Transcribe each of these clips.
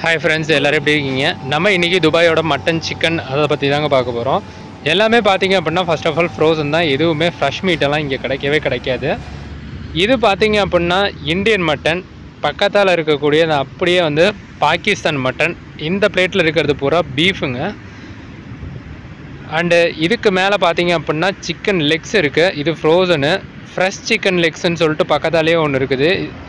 hi friends எல்லோரும் எப்படி இருக்கீங்க நம்ம இன்றைக்கி துபாயோட மட்டன் சிக்கன் அதை பற்றி தாங்க பார்க்க போகிறோம் எல்லாமே பார்த்தீங்க அப்படின்னா ஃபர்ஸ்ட் ஆஃப் ஆல் ஃப்ரோசன் தான் எதுவுமே ஃப்ரெஷ் மீட்டெல்லாம் இங்கே கிடைக்கவே கிடைக்காது இது பார்த்தீங்க அப்படின்னா இந்தியன் மட்டன் பக்கத்தால் இருக்கக்கூடிய அந்த அப்படியே வந்து பாகிஸ்தான் மட்டன் இந்த பிளேட்டில் இருக்கிறது பூரா பீஃபுங்க அண்டு இதுக்கு மேலே பார்த்தீங்க அப்படின்னா சிக்கன் லெக்ஸ் இருக்குது இது ஃப்ரோசனு ஃப்ரெஷ் சிக்கன் லெக்ஸ்ன்னு சொல்லிட்டு பக்கத்தாலேயே ஒன்று இருக்குது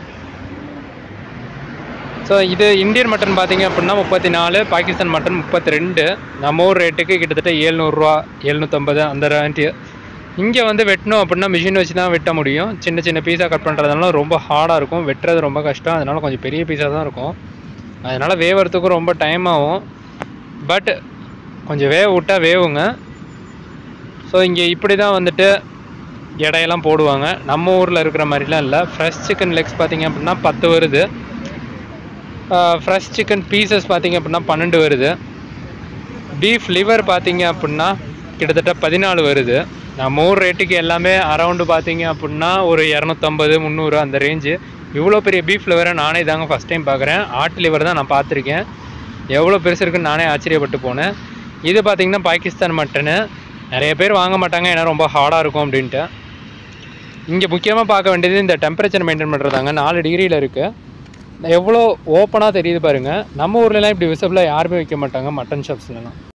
ஸோ இது இந்தியன் மட்டன் பார்த்தீங்க அப்படின்னா முப்பத்தி நாலு பாகிஸ்தான் மட்டன் முப்பத்தி ரெண்டு நம்ம ஊர் ரேட்டுக்கு கிட்டத்தட்ட ஏழ்நூறுரூவா எழுநூற்றம்பது அந்த ரேட்டு இங்கே வந்து வெட்டணும் அப்படின்னா மிஷின் வச்சு தான் வெட்ட முடியும் சின்ன சின்ன பீஸாக கட் பண்ணுறதுனால ரொம்ப ஹார்டாக இருக்கும் வெட்டுறது ரொம்ப கஷ்டம் அதனால் கொஞ்சம் பெரிய பீஸாக தான் இருக்கும் அதனால் வேவறதுக்கும் ரொம்ப டைம் ஆகும் பட் கொஞ்சம் வேக விட்டால் வேவுங்க ஸோ இங்கே இப்படி தான் வந்துட்டு எடையெல்லாம் போடுவாங்க நம்ம ஊரில் இருக்கிற மாதிரிலாம் இல்லை ஃப்ரெஷ் சிக்கன் லெக்ஸ் பார்த்தீங்க அப்படின்னா பத்து வருது ஃப்ரெஷ் சிக்கன் பீசஸ் பார்த்தீங்க அப்படின்னா பன்னெண்டு வருது பீஃப் லிவர் பார்த்தீங்க அப்படின்னா கிட்டத்தட்ட பதினாலு வருது நம்ம ஊர் ரேட்டுக்கு எல்லாமே அரௌண்டு பார்த்தீங்க அப்படின்னா ஒரு இரநூத்தம்பது முந்நூறு அந்த ரேஞ்சு இவ்வளோ பெரிய பீஃப் லிவரை நானே தாங்க ஃபஸ்ட் டைம் பார்க்குறேன் ஆட்டு லிவர் தான் நான் பார்த்துருக்கேன் எவ்வளோ பெருசு இருக்குன்னு நானே ஆச்சரியப்பட்டு போனேன் இது பார்த்தீங்கன்னா பாகிஸ்தான் மட்டனு நிறைய பேர் வாங்க மாட்டாங்க ஏன்னா ரொம்ப ஹார்டாக இருக்கும் அப்படின்ட்டு இங்கே முக்கியமாக பார்க்க வேண்டியது இந்த டெம்பரேச்சர் மெயின்டைன் பண்ணுறதாங்க நாலு டிகிரியில் இருக்குது எவ்வளோ ஓப்பனாக தெரியுது பாருங்கள் நம்ம ஊர்லலாம் இப்படி விசிபிளாக யாருமே வைக்க மாட்டாங்க மட்டன் ஷாப்ஸ்லலாம்